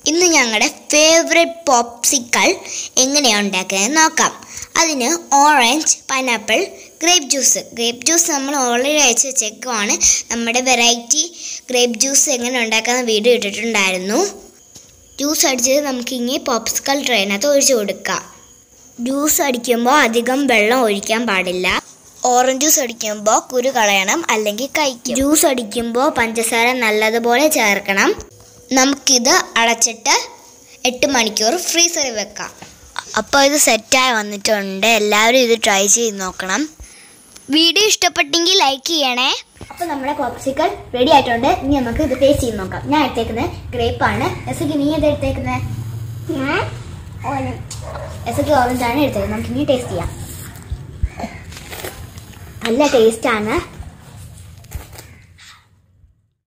ഇന്ന് ഞങ്ങളുടെ ഫേവറേറ്റ് പോപ്സിക്കൾ എങ്ങനെയാണ് ഉണ്ടാക്കുന്നത് നോക്കാം അതിന് orange pineapple grape juice grape juice നമ്മൾ ഓൾറെഡി അയച്ച് വെച്ചേക്കുവാണ് നമ്മുടെ വെറൈറ്റി ഗ്രേപ്പ് ജ്യൂസ് എങ്ങനെ ഉണ്ടാക്കാമെന്ന് വീഡിയോ ഇട്ടിട്ടുണ്ടായിരുന്നു ജ്യൂസ് അടിച്ചത് നമുക്കിങ്ങനെ പോപ്സിക്കൽ ട്രെയിനകത്ത് ഒഴിച്ചു കൊടുക്കാം ജ്യൂസ് അടിക്കുമ്പോൾ അധികം വെള്ളം ഒഴിക്കാൻ പാടില്ല ഓറഞ്ച് ജ്യൂസ് അടിക്കുമ്പോൾ കുരു കളയണം അല്ലെങ്കിൽ കഴിക്കും ജ്യൂസ് അടിക്കുമ്പോൾ പഞ്ചസാര നല്ലതുപോലെ ചേർക്കണം നമുക്കിത് അടച്ചിട്ട് എട്ട് മണിക്കൂർ ഫ്രീസറിൽ വെക്കാം അപ്പോൾ ഇത് സെറ്റായി വന്നിട്ടുണ്ട് എല്ലാവരും ഇത് ട്രൈ ചെയ്ത് നോക്കണം വീഡിയോ ഇഷ്ടപ്പെട്ടെങ്കിൽ ലൈക്ക് ചെയ്യണേ അപ്പോൾ നമ്മുടെ പോപ്സിക്കൽ റെഡി ആയിട്ടുണ്ട് ഇനി നമുക്ക് ഇത് ടേസ്റ്റ് ചെയ്ത് നോക്കാം ഞാൻ എടുത്തേക്കുന്നത് ഗ്രേപ്പ് ആണ് എസക്ക് നീ ഏതാ എടുത്തേക്കുന്നത് ഞാൻ ഓണം എസക്ക് ഓറഞ്ച് ആണ് എടുത്തേക്കുന്നത് നമുക്ക് ഇനി ടേസ്റ്റ് ചെയ്യാം നല്ല ടേസ്റ്റ് ആണ്